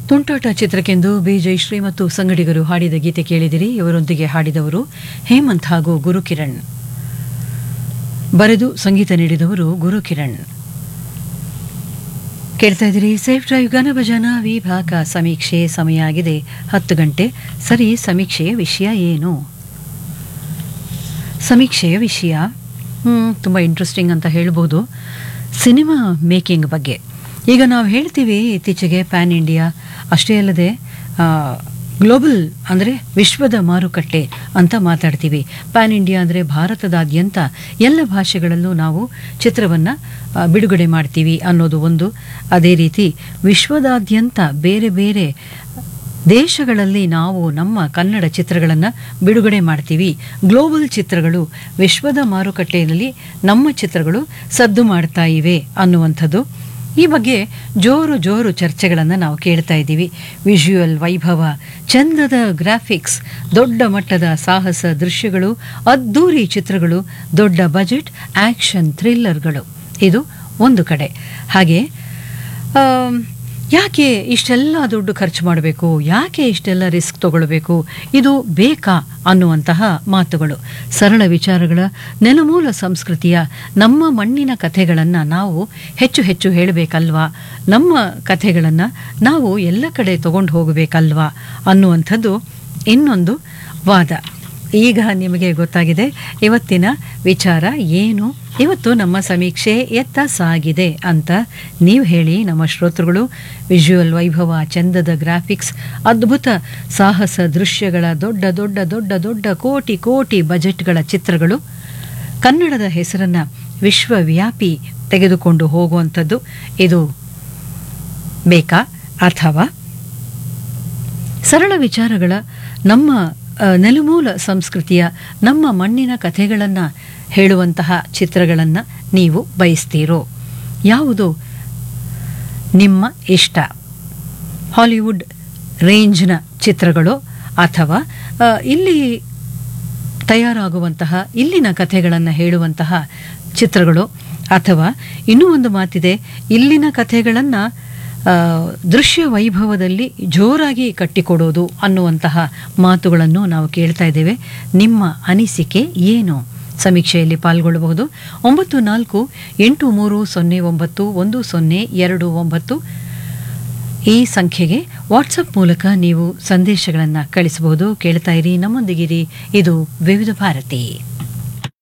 ತುಂಟಾಟ ಚಿತ್ರಕ್ಕೆಂದು B Jayashree ಮತ್ತು ಸಂಗಡಿಗರು ಹಾಡಿದ ಗೀತೆ ಕೇಳಿದಿರಿ ಇವರೊಂದಿಗೆ ಹಾಡಿದವರು ಹೇಮಂತ್ ಹಾಗೂ ಗುರುಕಿರಣ್ ಬರೆದು ಸಂಗೀತ ನೀಡಿದವರು ಗುರುಕಿರಣ್ ಕೇಳ್ತಾ ಇದ್ದೀರಿ ಸೇಫ್ ಡ್ರೈವ್ ಗಾನಭಜನ ವಿಭಾಗ ಸಮೀಕ್ಷೆ ಸಮಯ ಆಗಿದೆ ಹತ್ತು ಗಂಟೆ ಸರಿ ಸಮೀಕ್ಷೆಯ ವಿಷಯ ಏನು ಸಮೀಕ್ಷೆಯ ವಿಷಯ ಹ್ಮ್, ತುಂಬ ಇಂಟ್ರೆಸ್ಟಿಂಗ್ ಅಂತ ಹೇಳ್ಬೋದು ಸಿನಿಮಾ ಮೇಕಿಂಗ್ ಬಗ್ಗೆ ಈಗ ನಾವು ಹೇಳ್ತೀವಿ ಇತ್ತೀಚೆಗೆ ಪ್ಯಾನ್ ಇಂಡಿಯಾ ಅಷ್ಟೇ ಅಲ್ಲದೆ ಗ್ಲೋಬಲ್ ಅಂದರೆ ವಿಶ್ವದ ಮಾರುಕಟ್ಟೆ ಅಂತ ಮಾತಾಡ್ತೀವಿ ಪ್ಯಾನ್ ಇಂಡಿಯಾ ಅಂದರೆ ಭಾರತದಾದ್ಯಂತ ಎಲ್ಲ ಭಾಷೆಗಳಲ್ಲೂ ನಾವು ಚಿತ್ರವನ್ನು ಬಿಡುಗಡೆ ಮಾಡ್ತೀವಿ ಅನ್ನೋದು ಒಂದು ಅದೇ ರೀತಿ ವಿಶ್ವದಾದ್ಯಂತ ಬೇರೆ ಬೇರೆ ದೇಶಗಳಲ್ಲಿ ನಾವು ನಮ್ಮ ಕನ್ನಡ ಚಿತ್ರಗಳನ್ನು ಬಿಡುಗಡೆ ಮಾಡ್ತೀವಿ ಗ್ಲೋಬಲ್ ಚಿತ್ರಗಳು ವಿಶ್ವದ ಮಾರುಕಟ್ಟೆಯಲ್ಲಿ ನಮ್ಮ ಚಿತ್ರಗಳು ಸದ್ದು ಮಾಡ್ತಾ ಇವೆ ಅನ್ನುವಂಥದ್ದು ಈ ಬಗ್ಗೆ ಜೋರು ಜೋರು ಚರ್ಚೆಗಳನ್ನು ನಾವು ಕೇಳ್ತಾ ಇದ್ದೀವಿ ವಿಜುವಲ್ ವೈಭವ ಚಂದದ ಗ್ರಾಫಿಕ್ಸ್ ದೊಡ್ಡ ಮಟ್ಟದ ಸಾಹಸ ದೃಶ್ಯಗಳು ಅದ್ದೂರಿ ಚಿತ್ರಗಳು ದೊಡ್ಡ ಬಜೆಟ್ ಆಕ್ಷನ್ ಥ್ರಿಲ್ಲರ್ಗಳು ಇದು ಒಂದು ಕಡೆ ಹಾಗೆ ಆಮ್, ಯಾಕೆ ಇಷ್ಟೆಲ್ಲ ದುಡ್ಡು ಖರ್ಚು ಮಾಡಬೇಕು ಯಾಕೆ ಇಷ್ಟೆಲ್ಲ ರಿಸ್ಕ್ ತಗೊಳ್ಬೇಕು ಇದು ಬೇಕಾ ಅನ್ನುವಂತಹ ಮಾತುಗಳು ಸರಳ ವಿಚಾರಗಳ ನೆಲಮೂಲ ಸಂಸ್ಕೃತಿಯ ನಮ್ಮ ಮಣ್ಣಿನ ಕಥೆಗಳನ್ನು ನಾವು ಹೆಚ್ಚು ಹೆಚ್ಚು ಹೇಳಬೇಕಲ್ವಾ ನಮ್ಮ ಕಥೆಗಳನ್ನು ನಾವು ಎಲ್ಲ ಕಡೆ ತಗೊಂಡು ಹೋಗಬೇಕಲ್ವಾ ಅನ್ನುವಂಥದ್ದು ಇನ್ನೊಂದು ವಾದ ಈಗ ನಿಮಗೆ ಗೊತ್ತಾಗಿದೆ ಇವತ್ತಿನ ವಿಚಾರ ಏನು ಇವತ್ತು ನಮ್ಮ ಸಮೀಕ್ಷೆ ಎತ್ತ ಸಾಗಿದೆ ಅಂತ ನೀವು ಹೇಳಿ ನಮ್ಮ ಶ್ರೋತೃಗಳು ವಿಜುವಲ್ ವೈಭವ ಚಂದದ ಗ್ರಾಫಿಕ್ಸ್ ಅದ್ಭುತ ಸಾಹಸ ದೃಶ್ಯಗಳ ದೊಡ್ಡ ದೊಡ್ಡ ದೊಡ್ಡ ದೊಡ್ಡ ಕೋಟಿ ಕೋಟಿ ಬಜೆಟ್ಗಳ ಚಿತ್ರಗಳು ಕನ್ನಡದ ಹೆಸರನ್ನು ವಿಶ್ವವ್ಯಾಪಿ ತೆಗೆದುಕೊಂಡು ಹೋಗುವಂಥದ್ದು ಇದು ಬೇಕಾ ಅಥವಾ ಸರಳ ವಿಚಾರಗಳ ನಮ್ಮ ಆ, ನೆಲಮೂಲ ಸಂಸ್ಕೃತಿಯ ನಮ್ಮ ಮಣ್ಣಿನ ಕಥೆಗಳನ್ನು ಹೇಳುವಂತಹ ಚಿತ್ರಗಳನ್ನು ನೀವು ಬಯಸ್ತೀರೋ ಯಾವುದು ನಿಮ್ಮ ಇಷ್ಟ ಹಾಲಿವುಡ್ ರೇಂಜ್ನ ಚಿತ್ರಗಳು ಅಥವಾ ಆ, ಇಲ್ಲಿ ತಯಾರಾಗುವಂತಹ ಇಲ್ಲಿನ ಕಥೆಗಳನ್ನು ಹೇಳುವಂತಹ ಚಿತ್ರಗಳು ಅಥವಾ ಇನ್ನೂ ಒಂದು ಮಾತಿದೆ ಇಲ್ಲಿನ ಕಥೆಗಳನ್ನು ದೃಶ್ಯ ವೈಭವದಲ್ಲಿ ಜೋರಾಗಿ ಕಟ್ಟಿಕೊಡೋದು ಅನ್ನುವಂತಹ ಮಾತುಗಳನ್ನು ನಾವು ಕೇಳ್ತಾ ಇದ್ದೇವೆ ನಿಮ್ಮ ಅನಿಸಿಕೆ ಏನು ಸಮೀಕ್ಷೆಯಲ್ಲಿ ಪಾಲ್ಗೊಳ್ಳಬಹುದು ಒಂಬತ್ತು ನಾಲ್ಕು ಎಂಟು ಮೂರು ಸೊನ್ನೆ ಒಂಬತ್ತು ಒಂದು ಸೊನ್ನೆ ಎರಡು ಒಂಬತ್ತು ಈ ಸಂಖ್ಯೆಗೆ ವಾಟ್ಸಪ್ ಮೂಲಕ ನೀವು ಸಂದೇಶಗಳನ್ನು ಕಳಿಸಬಹುದು ಕೇಳ್ತಾ ಇರಿ ನಮ್ಮೊಂದಿಗಿರಿ ಇದು ವಿವಿಧ ಭಾರತಿ